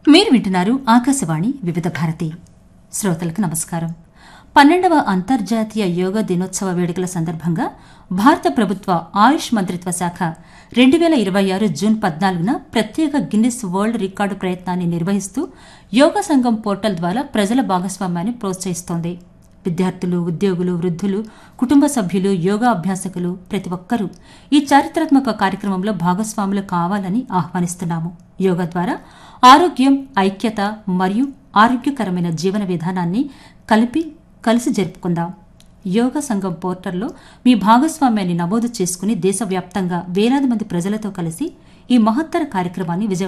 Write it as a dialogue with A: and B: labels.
A: మీరు వింటున్నారు ఆకాశవాణి వివిధ భారతి శ్రోతలకు నమస్కారం పన్నెండవ అంతర్జాతీయ యోగా దినోత్సవ వేడుకల సందర్భంగా భారత ప్రభుత్వ ఆయుష్ మంత్రిత్వ శాఖ రెండు వేల ఇరవై ఆరు జూన్ పద్నాలుగున ప్రత్యేక గిన్నిస్ వరల్డ్ రికార్డు ప్రయత్నాన్ని నిర్వహిస్తూ యోగా సంఘం పోర్టల్ ద్వారా ప్రజల భాగస్వామ్యాన్ని ప్రోత్సహిస్తోంది విద్యార్థులు ఉద్యోగులు వృద్ధులు కుటుంబ సభ్యులు యోగా అభ్యాసకులు ప్రతి ఒక్కరూ ఈ చారిత్రాత్మక కార్యక్రమంలో భాగస్వాములు కావాలని ఆహ్వానిస్తున్నాము యోగా ద్వారా ఆరోగ్యం ఐక్యత మరియు ఆరోగ్యకరమైన జీవన విధానాన్ని కలిపి కలిసి జరుపుకుందాం యోగా సంఘం పోర్టల్లో మీ భాగస్వామ్యాన్ని నమోదు చేసుకుని దేశవ్యాప్తంగా వేలాది మంది ప్రజలతో కలిసి ఈ మహత్తర కార్యక్రమాన్ని విజయ